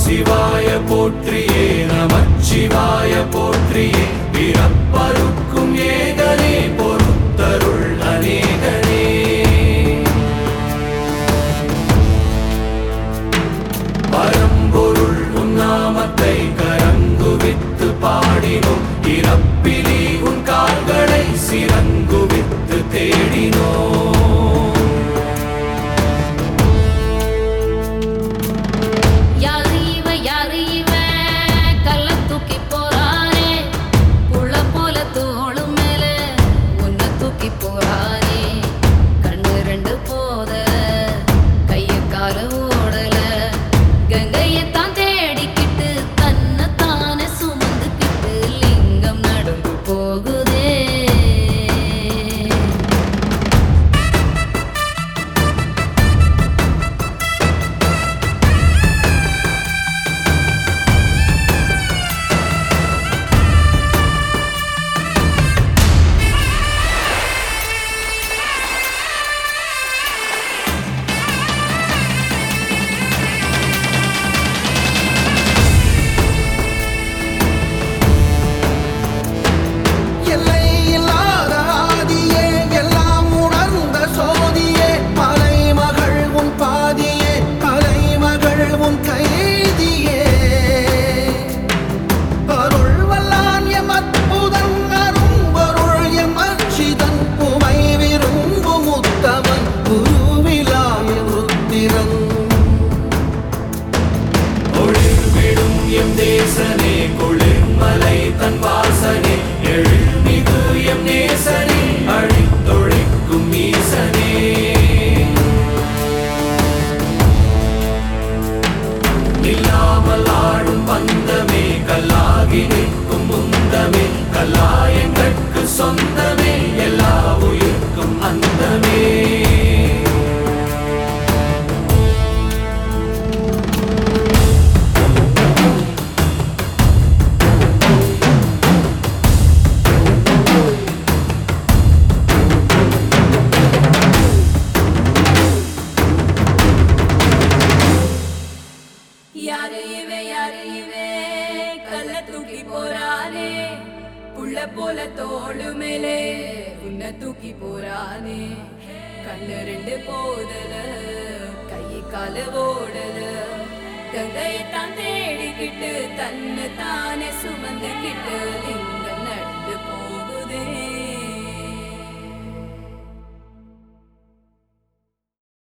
சிவாய போற்றியே நமச்சிவாய போற்றியே பிறப்பருக்கும் ஏகனே பொறுத்தருள் அநேகனே பரம்பொருள் உன்னாமத்தை கரங்குவித்து பாடினோம் இறப்பிலி உன் கால்களை சிறங்குவித்து தேடினோம் யாரு இவ யாரு இவ கல்ல தூக்கி போறானே புள்ள போல தோளு மேல உன்னை தூக்கி போறானே கண்ணு ரெண்டு போத கைய கால ஓடல கங்கையத்தான் தேடிக்கிட்டு தன்னை தானே சுமந்துக்கிட்டு லிங்கம் நடந்து போகுதே எல்லை இல்லாத ஆதியே எல்லாம் உணர்ந்த சோதியே மலைமகள் உன் பாதியே கலைமகள் உன் கைதியே அருள் வல்லான் எம் அற்புதன் அரும்பொருள் எம் அர்ச்சிதன் உமை விரும்பும் உத்தமன் குருவிலாய ருத்திரன் ஒளிர்விடும் எம் தேசனே குளிர்மலை தன் வாசனே எழில்மிகு எம் நேசனே அழித்தொழிக்கும் ஈசனே நில்லாமல் ஆடும் பந்தமே கல்லாகி நிற்கும் முந்தமே கல்லாயங்கட்கு சொந்தமே எல்லா உயிர்க்கும் அந்தமே யாரு இவே யாரு இவே கல்ல தூக்கி போறானே புள்ள போல தோளு மேலே உன்னை தூக்கி போறானே கண்ணு ரெண்டு போதல கை கால ஓடல கங்கையத்தான் தேடிக்கிட்டு தன்னை தானே சுமந்துக்கிட்டு